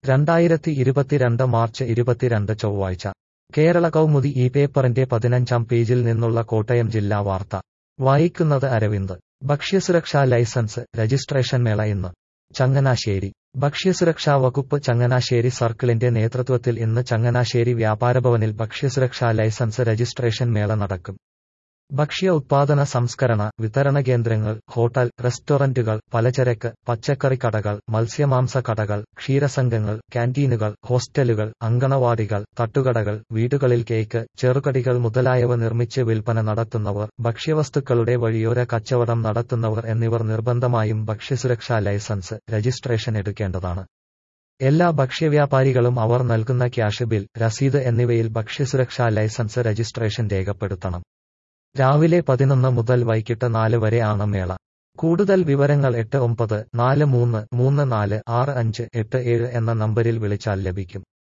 രണ്ടായിരത്തി ഇരുപത്തിരണ്ട് മാർച്ച് ഇരുപത്തിരണ്ട് ചൊവ്വാഴ്ച കേരള കൗമുദി ഈ പേപ്പറിന്റെ പതിനഞ്ചാം പേജിൽ നിന്നുള്ള കോട്ടയം ജില്ലാ വാർത്ത വായിക്കുന്നത് അരവിന്ദ് ഭക്ഷ്യസുരക്ഷാ ലൈസൻസ് രജിസ്ട്രേഷൻ മേള ഇന്ന് ചങ്ങനാശ്ശേരി ഭക്ഷ്യസുരക്ഷാ വകുപ്പ് ചങ്ങനാശ്ശേരി സർക്കിളിന്റെ നേതൃത്വത്തിൽ ഇന്ന് ചങ്ങനാശ്ശേരി വ്യാപാരഭവനിൽ ഭക്ഷ്യസുരക്ഷാ ലൈസൻസ് രജിസ്ട്രേഷൻ മേള നടക്കും ഭക്ഷ്യ ഉത്പാദന സംസ്കരണ വിതരണ കേന്ദ്രങ്ങൾ ഹോട്ടൽ റെസ്റ്റോറന്റുകൾ പലചരക്ക് പച്ചക്കറി കടകൾ മത്സ്യമാംസ കടകൾ ക്ഷീരസംഘങ്ങൾ ക്യാന്റീനുകൾ ഹോസ്റ്റലുകൾ അങ്കണവാടികൾ തട്ടുകടകൾ വീടുകളിൽ കേക്ക് ചെറുകടികൾ മുതലായവ നിർമ്മിച്ച് വിൽപ്പന നടത്തുന്നവർ ഭക്ഷ്യവസ്തുക്കളുടെ വഴിയോര കച്ചവടം നടത്തുന്നവർ എന്നിവർ നിർബന്ധമായും ഭക്ഷ്യസുരക്ഷാ ലൈസൻസ് രജിസ്ട്രേഷൻ എടുക്കേണ്ടതാണ് എല്ലാ ഭക്ഷ്യവ്യാപാരികളും അവർ നൽകുന്ന ക്യാഷ് ബിൽ രസീത് എന്നിവയിൽ ഭക്ഷ്യസുരക്ഷാ ലൈസൻസ് രജിസ്ട്രേഷൻ രേഖപ്പെടുത്തണം രാവിലെ പതിനൊന്ന് മുതൽ വൈകിട്ട് നാല് വരെ ആണ് മേള കൂടുതൽ വിവരങ്ങൾ എട്ട് ഒമ്പത് നാല് മൂന്ന് മൂന്ന് നാല് ആറ് അഞ്ച് എട്ട് ഏഴ് എന്ന നമ്പരിൽ വിളിച്ചാൽ ലഭിക്കും